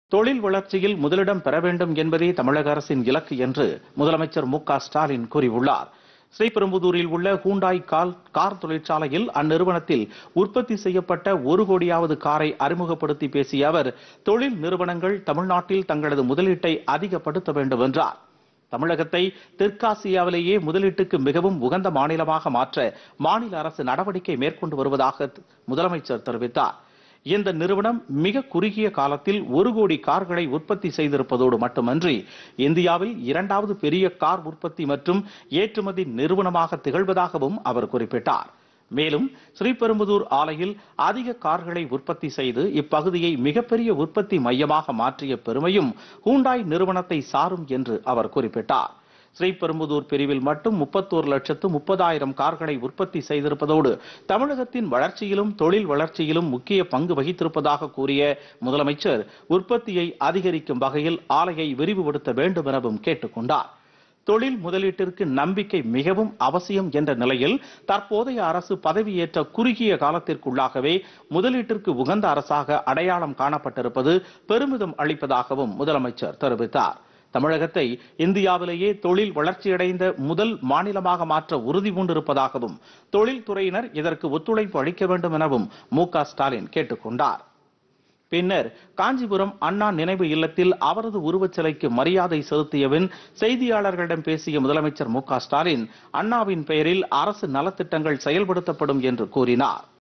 தொழில் வளர்ச்சியில் முதலிடம் பெற வேண்டும் என்பதே தமிழக அரசின் இலக்கு என்று முதலமைச்சர் மு க ஸ்டாலின் கூறியுள்ளார் ஸ்ரீபெரும்புதூரில் உள்ள ஹூண்டாய் கால் கார் தொழிற்சாலையில் அந்நிறுவனத்தில் உற்பத்தி செய்யப்பட்ட ஒரு கோடியாவது காரை அறிமுகப்படுத்தி பேசிய அவர் தொழில் நிறுவனங்கள் தமிழ்நாட்டில் தங்களது முதலீட்டை அதிகப்படுத்த வேண்டும் என்றார் தமிழகத்தை தெற்காசியாவிலேயே முதலீட்டுக்கு மிகவும் உகந்த மாநிலமாக மாற்ற மாநில அரசு நடவடிக்கை மேற்கொண்டு வருவதாக முதலமைச்சர் தெரிவித்தார் இந்த நிறுவனம் மிக குறுகிய காலத்தில் ஒரு கோடி கார்களை உற்பத்தி செய்திருப்பதோடு மட்டுமன்றி இந்தியாவில் இரண்டாவது பெரிய கார் உற்பத்தி மற்றும் ஏற்றுமதி நிறுவனமாக திகழ்வதாகவும் அவர் குறிப்பிட்டார் மேலும் ஸ்ரீபெரும்புதூர் ஆலையில் அதிக கார்களை உற்பத்தி செய்து இப்பகுதியை மிகப்பெரிய உற்பத்தி மையமாக மாற்றிய பெருமையும் ஹூண்டாய் நிறுவனத்தை சாரும் என்று அவர் குறிப்பிட்டார் ஸ்ரீபெரும்புதூர் பிரிவில் மட்டும் முப்பத்தோரு லட்சத்து முப்பதாயிரம் கார்களை உற்பத்தி செய்திருப்பதோடு தமிழகத்தின் வளர்ச்சியிலும் தொழில் வளர்ச்சியிலும் முக்கிய பங்கு வகித்திருப்பதாக கூறிய முதலமைச்சர் உற்பத்தியை அதிகரிக்கும் வகையில் ஆலையை விரிவுபடுத்த வேண்டும் எனவும் கேட்டுக் கொண்டார் தொழில் முதலீட்டிற்கு நம்பிக்கை மிகவும் அவசியம் என்ற நிலையில் தற்போதைய அரசு பதவியேற்ற குறுகிய காலத்திற்குள்ளாகவே முதலீட்டிற்கு உகந்த அரசாக அடையாளம் காணப்பட்டிருப்பது பெருமிதம் அளிப்பதாகவும் முதலமைச்சர் தெரிவித்தார் தமிழகத்தை இந்தியாவிலேயே தொழில் வளர்ச்சியடைந்த முதல் மாநிலமாக மாற்ற உறுதி பூண்டிருப்பதாகவும் தொழில்துறையினர் இதற்கு ஒத்துழைப்பு அளிக்க வேண்டும் எனவும் மு க ஸ்டாலின் கேட்டுக் கொண்டார் பின்னர் காஞ்சிபுரம் அண்ணா நினைவு இல்லத்தில் அவரது உருவச் சிலைக்கு மரியாதை செலுத்திய பின் செய்தியாளர்களிடம் பேசிய முதலமைச்சர் மு க ஸ்டாலின் அண்ணாவின் பெயரில் அரசு நலத்திட்டங்கள் செயல்படுத்தப்படும் என்று கூறினார்